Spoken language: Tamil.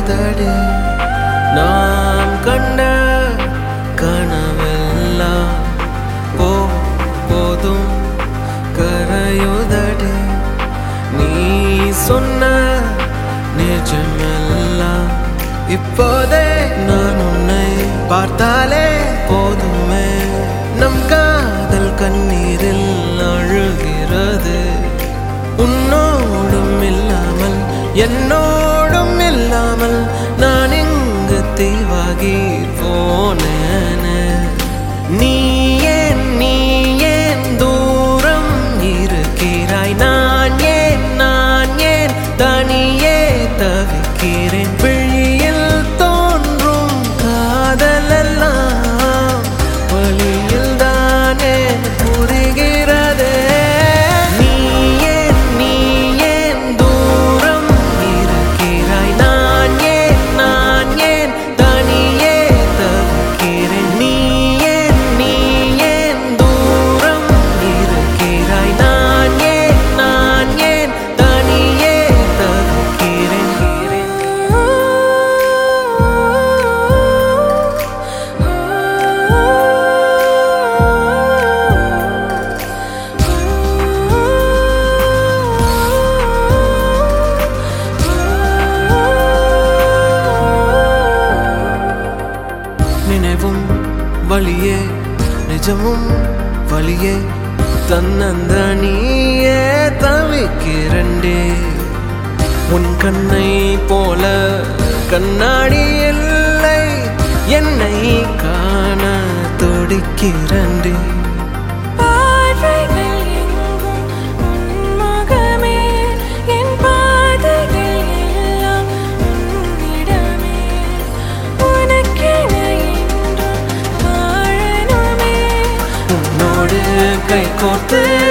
கரையுதடி நாம் கண்ட கனவெல்லாம் போ போதும் கரையுதடி நீ சொன்ன நிஜமெல்லாம் இப்போதே நான் உன்னை பார்த்தாலே போதுமே நம் காதல் கண்ணீரில் அழுகிறது உன்னோடும் இல்லாமல் என்னோடும் இல்லாமல் நான் இங்கு தீவாகி போனேனே நீ ஏன் நீ ஏன் தூரம் இருக்கிறாய் நான் ஏன் நான் ஏன் தனியே தவிக்கிறேன் விழியில் தோன்றும் காதலெல்லாம் வழியில் தானே புரிகிறதே நீ ஏன் நீ ஏன் தூரம் இருக்கிறாய் நான் ஏன் நான் ஏன் தனியே தவிக்கிறேன் நீ ஏன் நீ ஏன் தூரம் இருக்கிறாய் நான் ஏன் நான் ஏன் தனியே நினைவும் வழியே நிஜமும் வழியே தன்னந்த நீயே தவிக்கிறண்டே உன் கண்ணை போல கண்ணாடி இல்லை என்னை காண துடிக்கிறண்டே பார்வைகள் எங்கும் உன் முகமே என் பாதைகள் எல்லாம் உன்னிடமே உனக்கென என்றும் வாழணுமே உன்னோடு கை கோர்த்து